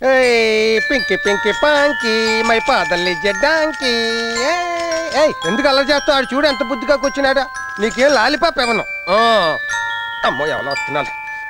ఏయ్, పింకి పింకి పాంకి మై పాదల్ని జడ్డానికి ఏయ్ ఎందుకు అలా చేస్తావు ఆడు చూడు ఎంత బుద్ధిగా కూర్చున్నాడా నీకేం లాలిపాప్ ఇవ్వను ఆ. అమ్మో ఎవరో వస్తున్నారు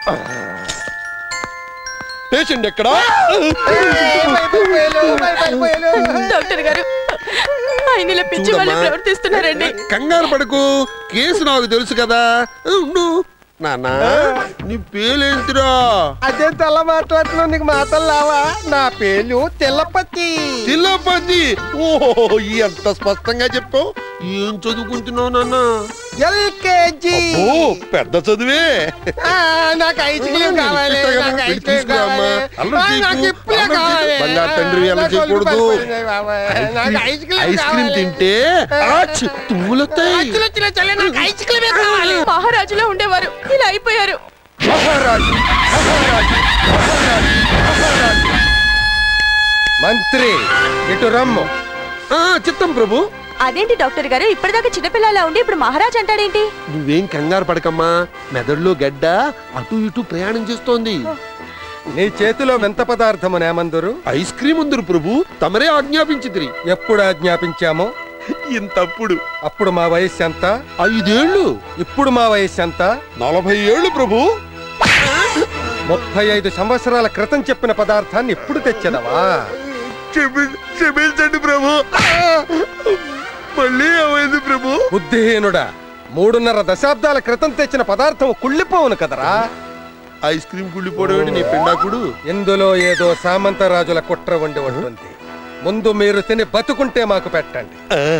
పేషెంట్ ఎక్కడ ఏయ్, భయపడిపోయాలు, భయపడిపోయాలు. డాక్టర్ గారు ఆయన ఇలా పిచ్చి వాళ్ళు చూడమ్మా. ప్రవర్తిస్తున్నారండి కంగారు పడకు కేసు నాకు తెలుసు కదా ఉండు నాన్న నీ పేలేంటిరా అదే తెల్ల మాట్లాడుతున్నావు నీకు మాటలు లావా నా పేరు తెల్లపతి తిల్లపతి ఓహో ఎంత స్పష్టంగా చెప్పావు ఏం చదువుకుంటున్నావు నాన్న ఎల్కేజీ ఓ పెద్ద చదువే నాకు ఐస్ క్రీమ్ కావాలి నాకు ఐస్ క్రీమ్ తీసుకురామ్మా. కావాలి అల్లరి ఆ, నాకు చేయకు. ఇప్పుడే అల్లరి చేయకు. కావాలి. బంగారు తండ్రి అల్లరి నాకు చేయకూడదు. ఒళ్ళు పడిపోయింది బాబాయ్. నాకు ఐస్ క్రీమ్ ఐస్ క్రీమ్ కావాలి. తింటే ఆచ్, తుమ్ములొత్తాయి అచ్చులు వచ్చిన చలి, నాకు ఐస్ క్రీమే కావాలి మహారాజులో ఉండేవారు ఇలా అయిపోయారు మహారాజు మహారాజు మహారాజు మహారాజు మంత్రి ఇటు రమ్ము ఆ, చిత్తం ప్రభు అదేంటి డాక్టర్ గారు ఇప్పటిదాకా చిన్నపిల్లలా ఉండి ఇప్పుడు మహారాజ్ అంటాడేంటి నువ్వేం కంగారు పడకమ్మా మెదడులో గడ్డ అటు ఇటు ప్రయాణం చేస్తోంది నీ చేతిలో వింత పదార్థము నేమందురు ఐస్ క్రీమ్ ఉందరు ప్రభు తమరే ఆజ్ఞాపించితిరి ఎప్పుడు ఆజ్ఞాపించామో ఇంతప్పుడు అప్పుడు మా వయస్సు ఎంత ఐదేళ్లు ఇప్పుడు మా వయస్సు ఎంత నలభై ఏళ్ళు ప్రభు ముప్పై ఐదు సంవత్సరాల క్రితం చెప్పిన పదార్థాన్ని ఇప్పుడు తెచ్చదవా క్షమి- క్షమించండి ప్రభు మళ్ళీ ఏమైంది ప్రభు బుద్ధిహీనుడా మూడున్నర దశాబ్దాల క్రితం తెచ్చిన పదార్థం కుళ్ళిపోవును కదరా ఐస్ క్రీమ్ కుళ్ళిపోవడం నీ పిండాకుడు ఇందులో ఏదో సామంతరాజుల కుట్ర ఉండి ఉంటుంది ముందు మీరు తిని బతుకుంటే మాకు పెట్టండి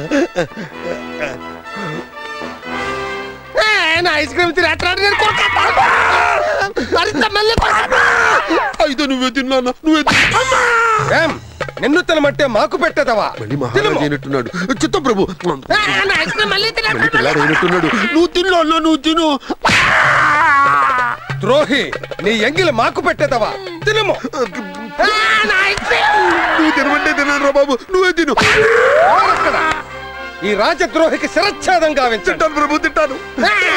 ఐస్ క్రీమ్ తిని అయితే నువ్వే తిన్నానా నువ్వే తిన్నా ఏం నిన్ను తినమంటే మాకు పెట్టదవా మళ్ళీ మహారాజు అయినట్టున్నాడు చిత్త ప్రభు మళ్ళీ పిల్లాడు అయినట్టున్నాడు నువ్వు తిన్నా నువ్వు తిను ద్రోహి నీ ఎంగిలి మాకు పెట్టదవా తినము నువ్వు తినమంటే తిన్నాను రా బాబు నువ్వే తిను ఎవరక్కడ? ఈ రాజద్రోహికి శిరచ్ఛేదం గావించండి తింటాను ప్రభు తింటాను